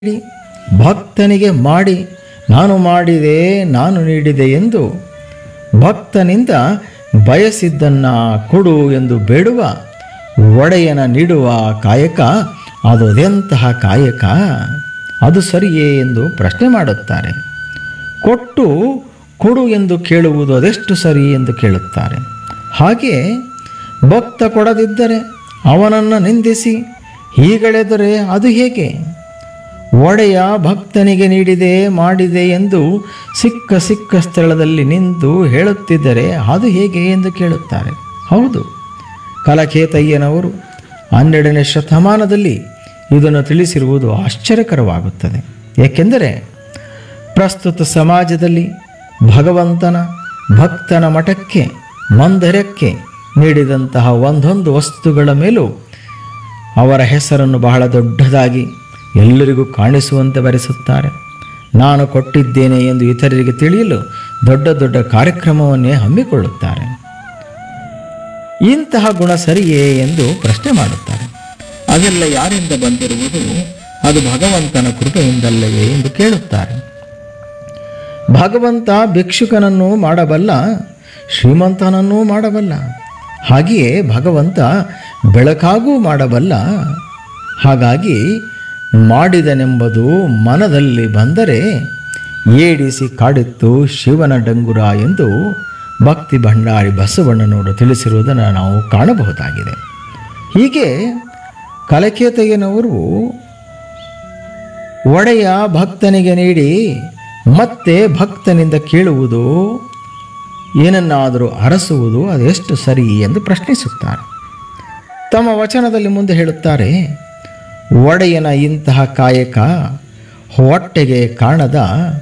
ನೀಡಿ ಭಕ್ತನಿಗೆ ಮಾಡಿ ನಾನು ಮಾಡಿದೆ ನಾನು ನೀಡಿದೆ ಎಂದು ಭಕ್ತನಿಂದ ಬಯಸಿದ್ದನ್ನ ಕೊಡು ಎಂದು ಬೇಡುವ ಒಡೆಯನ ನೀಡುವ ಕಾಯಕ ಅದು ಅದೆಂತಹ ಕಾಯಕ ಅದು ಸರಿಯೇ ಎಂದು ಪ್ರಶ್ನೆ ಮಾಡುತ್ತಾರೆ ಕೊಟ್ಟು ಕೊಡು ಎಂದು ಕೇಳುವುದು ಅದೆಷ್ಟು ಸರಿ ಎಂದು ಕೇಳುತ್ತಾರೆ ಹಾಗೆ ಭಕ್ತ ಕೊಡದಿದ್ದರೆ ಅವನನ್ನು ನಿಂದಿಸಿ ಹೀಗಳೆದರೆ ಅದು ಹೇಗೆ ಒಡೆಯ ಭಕ್ತನಿಗೆ ನೀಡಿದೆ ಮಾಡಿದೆ ಎಂದು ಸಿಕ್ಕ ಸಿಕ್ಕ ಸ್ಥಳದಲ್ಲಿ ನಿಂತು ಹೇಳುತ್ತಿದ್ದರೆ ಅದು ಹೇಗೆ ಎಂದು ಕೇಳುತ್ತಾರೆ ಹೌದು ಕಲಕೇತಯ್ಯನವರು ಹನ್ನೆರಡನೇ ಶತಮಾನದಲ್ಲಿ ಇದನ್ನು ತಿಳಿಸಿರುವುದು ಆಶ್ಚರ್ಯಕರವಾಗುತ್ತದೆ ಏಕೆಂದರೆ ಪ್ರಸ್ತುತ ಸಮಾಜದಲ್ಲಿ ಭಗವಂತನ ಭಕ್ತನ ಮಠಕ್ಕೆ ಮಂದಿರಕ್ಕೆ ನೀಡಿದಂತಹ ಒಂದೊಂದು ವಸ್ತುಗಳ ಮೇಲೂ ಅವರ ಹೆಸರನ್ನು ಬಹಳ ದೊಡ್ಡದಾಗಿ ಎಲ್ಲರಿಗೂ ಕಾಣಿಸುವಂತೆ ಬರೆಸುತ್ತಾರೆ ನಾನು ಕೊಟ್ಟಿದ್ದೇನೆ ಎಂದು ಇತರರಿಗೆ ತಿಳಿಯಲು ದೊಡ್ಡ ದೊಡ್ಡ ಕಾರ್ಯಕ್ರಮವನ್ನೇ ಹಮ್ಮಿಕೊಳ್ಳುತ್ತಾರೆ ಇಂತಹ ಗುಣ ಸರಿಯೇ ಎಂದು ಪ್ರಶ್ನೆ ಮಾಡುತ್ತಾರೆ ಅದೆಲ್ಲ ಯಾರಿಂದ ಬಂದಿರುವುದು ಅದು ಭಗವಂತನ ಕೃಪೆಯಿಂದಲ್ಲವೇ ಎಂದು ಕೇಳುತ್ತಾರೆ ಭಗವಂತ ಭಿಕ್ಷುಕನನ್ನು ಮಾಡಬಲ್ಲ ಶ್ರೀಮಂತನನ್ನೂ ಮಾಡಬಲ್ಲ ಹಾಗೆಯೇ ಭಗವಂತ ಬೆಳಕಾಗೂ ಮಾಡಬಲ್ಲ ಹಾಗಾಗಿ ಮಾಡಿದನೆಂಬುದು ಮನದಲ್ಲಿ ಬಂದರೆ ಏಡಿಸಿ ಕಾಡಿತ್ತು ಶಿವನ ಡಂಗುರ ಎಂದು ಭಕ್ತಿ ಭಂಡಾರಿ ಬಸವಣ್ಣನವರು ತಿಳಿಸಿರುವುದನ್ನು ನಾವು ಕಾಣಬಹುದಾಗಿದೆ ಹೀಗೆ ಕಲಕೇತಯ್ಯನವರು ಒಡೆಯ ಭಕ್ತನಿಗೆ ನೀಡಿ ಮತ್ತೆ ಭಕ್ತನಿಂದ ಕೇಳುವುದು ಏನನ್ನಾದರೂ ಅರಸುವುದು ಅದೆಷ್ಟು ಸರಿ ಎಂದು ಪ್ರಶ್ನಿಸುತ್ತಾರೆ ತಮ್ಮ ವಚನದಲ್ಲಿ ಮುಂದೆ ಹೇಳುತ್ತಾರೆ ಒಡೆಯನ ಇಂತಹ ಕಾಯಕ ಹೊಟ್ಟೆಗೆ ಕಾಣದ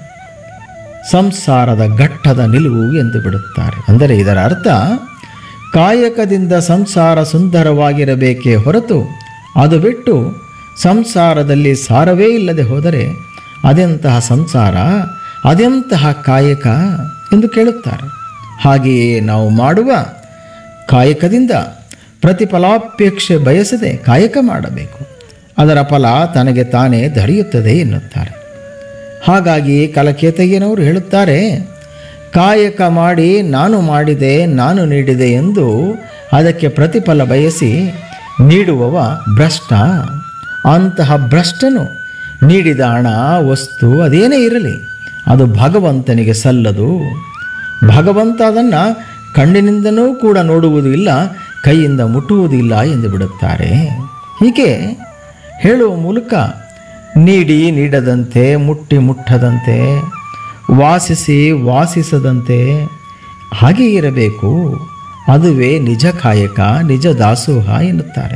ಸಂಸಾರದ ಘಟ್ಟದ ನಿಲುವು ಎಂದು ಬಿಡುತ್ತಾರೆ ಅಂದರೆ ಇದರ ಅರ್ಥ ಕಾಯಕದಿಂದ ಸಂಸಾರ ಸುಂದರವಾಗಿರಬೇಕೇ ಹೊರತು ಅದು ಬಿಟ್ಟು ಸಂಸಾರದಲ್ಲಿ ಸಾರವೇ ಇಲ್ಲದೆ ಹೋದರೆ ಅದೆಂತಹ ಸಂಸಾರ ಅದೆಂತಹ ಕಾಯಕ ಎಂದು ಕೇಳುತ್ತಾರೆ ಹಾಗೆಯೇ ನಾವು ಮಾಡುವ ಕಾಯಕದಿಂದ ಪ್ರತಿಫಲಾಪೇಕ್ಷೆ ಬಯಸದೆ ಕಾಯಕ ಮಾಡಬೇಕು ಅದರ ಫಲ ತನಗೆ ತಾನೇ ದೊರೆಯುತ್ತದೆ ಎನ್ನುತ್ತಾರೆ ಹಾಗಾಗಿ ಕಲಕೇತಯ್ಯನವರು ಹೇಳುತ್ತಾರೆ ಕಾಯಕ ಮಾಡಿ ನಾನು ಮಾಡಿದೆ ನಾನು ನೀಡಿದೆ ಎಂದು ಅದಕ್ಕೆ ಪ್ರತಿಫಲ ಬಯಸಿ ನೀಡುವವ ಭ್ರಷ್ಟ ಅಂತಹ ಭ್ರಷ್ಟನು ನೀಡಿದ ಹಣ ವಸ್ತು ಅದೇನೇ ಇರಲಿ ಅದು ಭಗವಂತನಿಗೆ ಸಲ್ಲದು ಭಗವಂತ ಅದನ್ನು ಕಣ್ಣಿನಿಂದನೂ ಕೂಡ ನೋಡುವುದೂ ಇಲ್ಲ ಕೈಯಿಂದ ಮುಟ್ಟುವುದಿಲ್ಲ ಎಂದು ಬಿಡುತ್ತಾರೆ ಹೀಗೆ ಹೇಳುವ ಮೂಲಕ ನೀಡಿ ನೀಡದಂತೆ ಮುಟ್ಟಿ ಮುಟ್ಟದಂತೆ ವಾಸಿಸಿ ವಾಸಿಸದಂತೆ ಹಾಗೆ ಇರಬೇಕು ಅದುವೇ ನಿಜ ಕಾಯಕ ನಿಜ ದಾಸೋಹ ಎನ್ನುತ್ತಾರೆ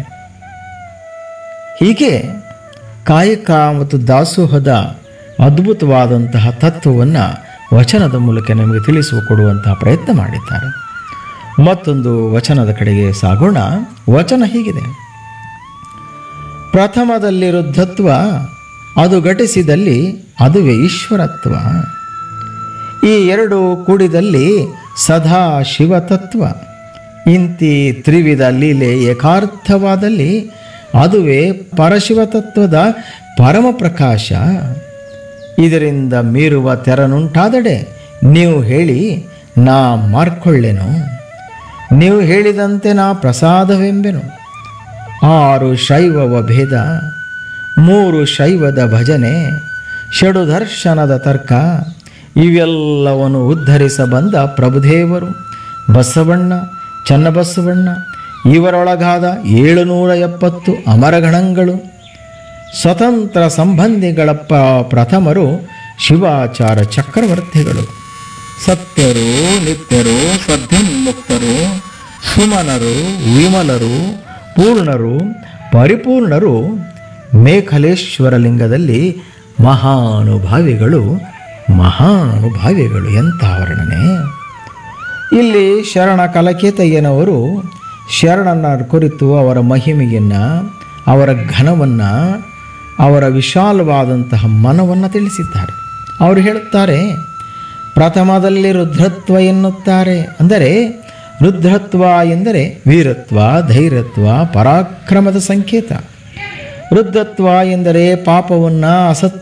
ಹೀಗೆ ಕಾಯಕ ಮತ್ತು ದಾಸೋಹದ ಅದ್ಭುತವಾದಂತಹ ತತ್ವವನ್ನು ವಚನದ ಮೂಲಕ ನಮಗೆ ತಿಳಿಸುವ ಕೊಡುವಂತಹ ಪ್ರಯತ್ನ ಮಾಡಿದ್ದಾರೆ ಮತ್ತೊಂದು ವಚನದ ಕಡೆಗೆ ಸಾಗೋಣ ವಚನ ಹೀಗಿದೆ ಪ್ರಥಮದಲ್ಲಿ ರುದ್ಧತ್ವ ಅದು ಘಟಿಸಿದಲ್ಲಿ ಅದುವೇ ಈಶ್ವರತ್ವ ಈ ಎರಡು ಕೂಡಿದಲ್ಲಿ ಸದಾ ಶಿವತತ್ವ ಇಂತಿ ತ್ರಿವಿಧ ಲೀಲೆ ಏಕಾರ್ಥವಾದಲ್ಲಿ ಅದುವೇ ಪರಶಿವತತ್ವದ ಪರಮ ಪ್ರಕಾಶ ಇದರಿಂದ ಮೀರುವ ತೆರನುಂಟಾದಡೆ ನೀವು ಹೇಳಿ ನಾ ಮಾರ್ಕೊಳ್ಳೆನು ನೀವು ಹೇಳಿದಂತೆ ನಾ ಪ್ರಸಾದವೆಂಬೆನು ಆರು ಶೈವವ ಭೇದ ಮೂರು ಶೈವದ ಭಜನೆ ಷಡು ದರ್ಶನದ ತರ್ಕ ಇವೆಲ್ಲವನ್ನು ಉದ್ಧರಿಸ ಬಂದ ಪ್ರಭುದೇವರು ಬಸವಣ್ಣ ಚನ್ನಬಸವಣ್ಣ ಇವರೊಳಗಾದ ಏಳುನೂರ ಎಪ್ಪತ್ತು ಅಮರಗಣಗಳು ಸ್ವತಂತ್ರ ಸಂಬಂಧಿಗಳ ಪ ಪ್ರಥಮರು ಶಿವಾಚಾರ ಚಕ್ರವರ್ತಿಗಳು ಸತ್ಯರು ನಿತ್ಯರು ಸದ್ಯೋನ್ಮುಕ್ತರು ಸುಮನರು ವಿಮಲರು ಪೂರ್ಣರು ಪರಿಪೂರ್ಣರು ಮೇಖಲೇಶ್ವರ ಲಿಂಗದಲ್ಲಿ ಮಹಾನುಭಾವಿಗಳು ಮಹಾನುಭಾವಿಗಳು ಎಂಥ ವರ್ಣನೆ ಇಲ್ಲಿ ಶರಣ ಕಲಕೇತಯ್ಯನವರು ಶರಣನ ಕುರಿತು ಅವರ ಮಹಿಮೆಯನ್ನು ಅವರ ಘನವನ್ನು ಅವರ ವಿಶಾಲವಾದಂತಹ ಮನವನ್ನು ತಿಳಿಸಿದ್ದಾರೆ ಅವರು ಹೇಳುತ್ತಾರೆ ಪ್ರಥಮದಲ್ಲಿ ರುದ್ರತ್ವ ಎನ್ನುತ್ತಾರೆ ಅಂದರೆ ರುದ್ರತ್ವ ಎಂದರೆ ವೀರತ್ವ ಧೈರ್ಯತ್ವ ಪರಾಕ್ರಮದ ಸಂಕೇತ ವೃದ್ಧತ್ವ ಎಂದರೆ ಪಾಪವನ್ನ ಅಸತ್